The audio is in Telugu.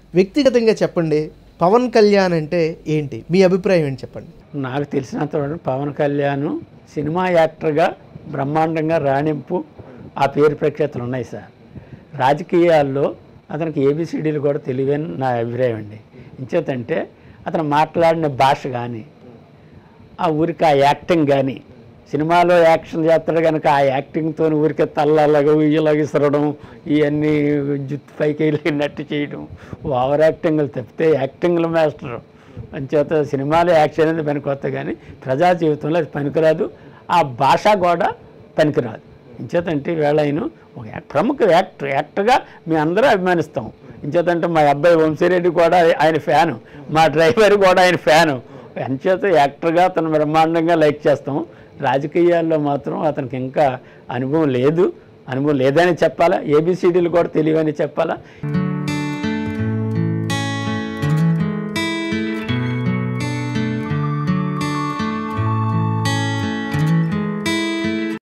వ్యక్తిగతంగా చెప్పండి పవన్ కళ్యాణ్ అంటే ఏంటి మీ అభిప్రాయం ఏంటి చెప్పండి నాకు తెలిసినంత వరకు పవన్ కళ్యాణ్ సినిమా యాక్టర్గా బ్రహ్మాండంగా రాణింపు ఆ పేరు ప్రఖ్యాతులు ఉన్నాయి సార్ రాజకీయాల్లో అతనికి ఏబిసిడీలు కూడా తెలివని నా అభిప్రాయం అండి ఇంచేతంటే అతను మాట్లాడిన భాష కానీ ఆ ఊరికి ఆ యాక్టింగ్ కానీ సినిమాలో యాక్షన్ చేస్తాడు కనుక ఆ యాక్టింగ్తో ఊరికే తల్లలాగా ఉయ్యలాగా ఇసరడం ఇవన్నీ జుత్తు పైకి వెళ్ళినట్టు చేయడం ఓవర్ యాక్టింగ్లు తప్పితే యాక్టింగ్ల మాస్టర్ అంచేత సినిమాలో యాక్షన్ అనేది పనికొత్త కానీ ప్రజా జీవితంలో అది పనికిరాదు ఆ భాష కూడా పనికిరాదు ఇంచేతంటే వేళ ఆయన ఒక యాక్- ప్రముఖ యాక్టర్ యాక్టర్గా మీ అందరూ అభిమానిస్తాం ఇంచేతంటే మా అబ్బాయి వంశీరెడ్డి కూడా ఆయన ఫ్యాను మా డ్రైవర్ కూడా ఆయన ఫ్యాను అంచేత యాక్టర్గా అతను బ్రహ్మాండంగా లైక్ చేస్తాం రాజకీయాల్లో మాత్రం అతనికి ఇంకా అనుభవం లేదు అనుభవం లేదని చెప్పాలా ఏబిసిడీలు కూడా తెలియని చెప్పాలా